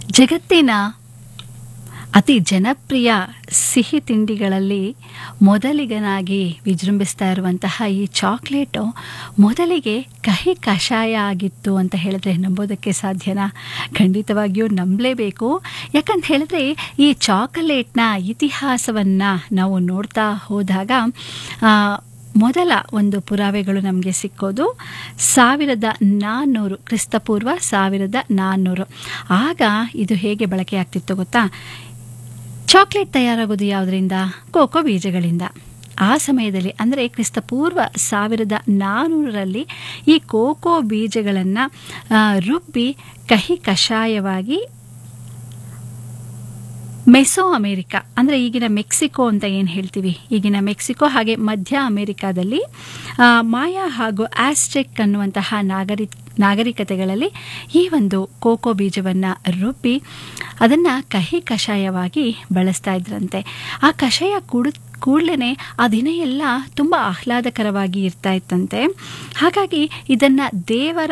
ಜಗತ್ತಿನ ಅತಿ ಜನಪ್ರಿಯ ಸಿಹಿ ತಿಂಡಿಗಳಲ್ಲಿ ಮೊದಲಿಗನಾಗಿ ವಿಜೃಂಭಿಸ್ತಾ ಇರುವಂತಹ ಈ ಚಾಕ್ಲೇಟು ಮೊದಲಿಗೆ ಕಹಿ ಕಷಾಯ ಆಗಿತ್ತು ಅಂತ ಹೇಳಿದ್ರೆ ನಂಬೋದಕ್ಕೆ ಸಾಧ್ಯನಾ ಖಂಡಿತವಾಗಿಯೂ ನಂಬಲೇಬೇಕು ಯಾಕಂತ ಹೇಳಿದ್ರೆ ಈ ಚಾಕೊಲೇಟ್ನ ಇತಿಹಾಸವನ್ನು ನಾವು ನೋಡ್ತಾ ಹೋದಾಗ ಆ, ಮೊದಲ ಒಂದು ಪುರಾವೆಗಳು ನಮಗೆ ಸಿಕ್ಕೋದು ಸಾವಿರದ ನಾನ್ನೂರು ಕ್ರಿಸ್ತಪೂರ್ವ ಸಾವಿರದ ನಾನ್ನೂರು ಆಗ ಇದು ಹೇಗೆ ಬಳಕೆ ಆಗ್ತಿತ್ತು ಗೊತ್ತಾ ಚಾಕ್ಲೇಟ್ ತಯಾರಾಗೋದು ಯಾವುದರಿಂದ ಕೋಕೋ ಬೀಜಗಳಿಂದ ಆ ಸಮಯದಲ್ಲಿ ಅಂದರೆ ಕ್ರಿಸ್ತಪೂರ್ವ ಸಾವಿರದ ನಾನ್ನೂರರಲ್ಲಿ ಈ ಕೋಕೋ ಬೀಜಗಳನ್ನು ರುಬ್ಬಿ ಕಹಿ ಕಷಾಯವಾಗಿ ಮೆಸೋ ಅಮೇರಿಕಾ ಅಂದರೆ ಈಗಿನ ಮೆಕ್ಸಿಕೋ ಅಂತ ಏನು ಹೇಳ್ತೀವಿ ಈಗಿನ ಮೆಕ್ಸಿಕೋ ಹಾಗೆ ಮಧ್ಯ ಅಮೇರಿಕಾದಲ್ಲಿ ಆ, ಮಾಯಾ ಹಾಗೂ ಆಸ್ಟೆಕ್ ಅನ್ನುವಂತಹ ನಾಗರಿ ನಾಗರಿಕತೆಗಳಲ್ಲಿ ಈ ಒಂದು ಕೋಕೋ ಬೀಜವನ್ನು ರುಬ್ಬಿ ಅದನ್ನು ಕಹಿ ಕಷಾಯವಾಗಿ ಬಳಸ್ತಾ ಇದ್ರಂತೆ ಆ ಕಷಾಯ ಕುಡು ಕೂಡಲೇ ಆ ದಿನ ಎಲ್ಲ ತುಂಬ ಆಹ್ಲಾದಕರವಾಗಿ ಇರ್ತಾ ಇತ್ತಂತೆ ಹಾಗಾಗಿ ಇದನ್ನು ದೇವರ